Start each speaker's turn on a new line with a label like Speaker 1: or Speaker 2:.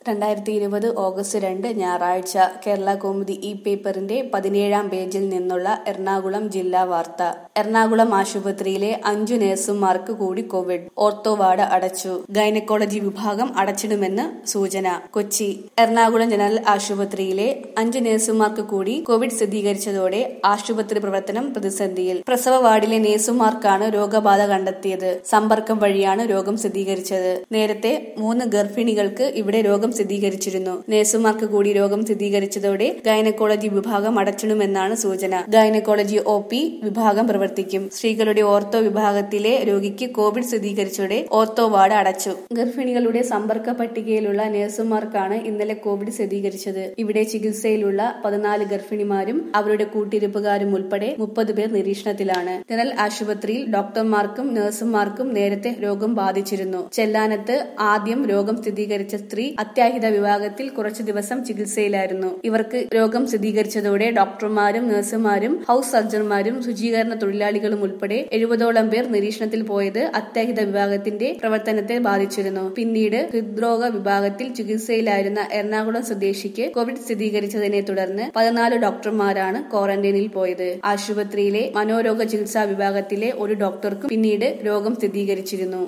Speaker 1: രണ്ടായിരത്തി ഇരുപത് ഓഗസ്റ്റ് രണ്ട് ഞായറാഴ്ച കേരള കൗമുദി ഇ പേപ്പറിന്റെ പതിനേഴാം പേജിൽ നിന്നുള്ള എറണാകുളം ജില്ലാ വാർത്ത എറണാകുളം ആശുപത്രിയിലെ അഞ്ചു നഴ്സുമാർക്ക് കൂടി കോവിഡ് ഓർത്തോ വാർഡ് അടച്ചു ഗൈനക്കോളജി വിഭാഗം അടച്ചിടുമെന്ന് സൂചന കൊച്ചി എറണാകുളം ജനറൽ ആശുപത്രിയിലെ അഞ്ചു നഴ്സുമാർക്ക് കൂടി കോവിഡ് സ്ഥിരീകരിച്ചതോടെ ആശുപത്രി പ്രവർത്തനം പ്രതിസന്ധിയിൽ പ്രസവ വാർഡിലെ നഴ്സുമാർക്കാണ് രോഗബാധ കണ്ടെത്തിയത് സമ്പർക്കം വഴിയാണ് രോഗം സ്ഥിരീകരിച്ചത് നേരത്തെ മൂന്ന് ഗർഭിണികൾക്ക് ഇവിടെ രോഗം സ്ഥിരീകരിച്ചിരുന്നു നഴ്സുമാർക്ക് കൂടി രോഗം സ്ഥിരീകരിച്ചതോടെ ഗൈനക്കോളജി വിഭാഗം അടച്ചിടുമെന്നാണ് സൂചന ഗൈനക്കോളജി ഒ പി വിഭാഗം പ്രവർത്തിക്കും സ്ത്രീകളുടെ ഓർത്തോ വിഭാഗത്തിലെ രോഗിക്ക് കോവിഡ് സ്ഥിരീകരിച്ചതോടെ ഓർത്തോ വാർഡ് അടച്ചു ഗർഭിണികളുടെ സമ്പർക്ക പട്ടികയിലുള്ള നഴ്സുമാർക്കാണ് ഇന്നലെ കോവിഡ് സ്ഥിരീകരിച്ചത് ഇവിടെ ചികിത്സയിലുള്ള പതിനാല് ഗർഭിണിമാരും അവരുടെ കൂട്ടിരിപ്പുകാരും ഉൾപ്പെടെ മുപ്പത് പേർ നിരീക്ഷണത്തിലാണ് ജനറൽ ആശുപത്രിയിൽ ഡോക്ടർമാർക്കും നഴ്സുമാർക്കും നേരത്തെ രോഗം ബാധിച്ചിരുന്നു ചെല്ലാനത്ത് ആദ്യം രോഗം സ്ഥിരീകരിച്ച സ്ത്രീ അത്യാഹിത വിഭാഗത്തിൽ കുറച്ചു ദിവസം ചികിത്സയിലായിരുന്നു ഇവർക്ക് രോഗം സ്ഥിരീകരിച്ചതോടെ ഡോക്ടർമാരും നഴ്സുമാരും ഹൌസ് സർജന്മാരും ശുചീകരണ തൊഴിലാളികളും ഉൾപ്പെടെ എഴുപതോളം പേർ നിരീക്ഷണത്തിൽ പോയത് അത്യാഹിത വിഭാഗത്തിന്റെ പ്രവർത്തനത്തെ ബാധിച്ചിരുന്നു പിന്നീട് ഹൃദ്രോഗ വിഭാഗത്തിൽ ചികിത്സയിലായിരുന്ന എറണാകുളം സ്വദേശിക്ക് കോവിഡ് സ്ഥിരീകരിച്ചതിനെ തുടർന്ന് പതിനാല് ഡോക്ടർമാരാണ് ക്വാറന്റൈനിൽ പോയത് ആശുപത്രിയിലെ മനോരോഗ ചികിത്സാ വിഭാഗത്തിലെ ഒരു ഡോക്ടർക്കും പിന്നീട് രോഗം സ്ഥിരീകരിച്ചിരുന്നു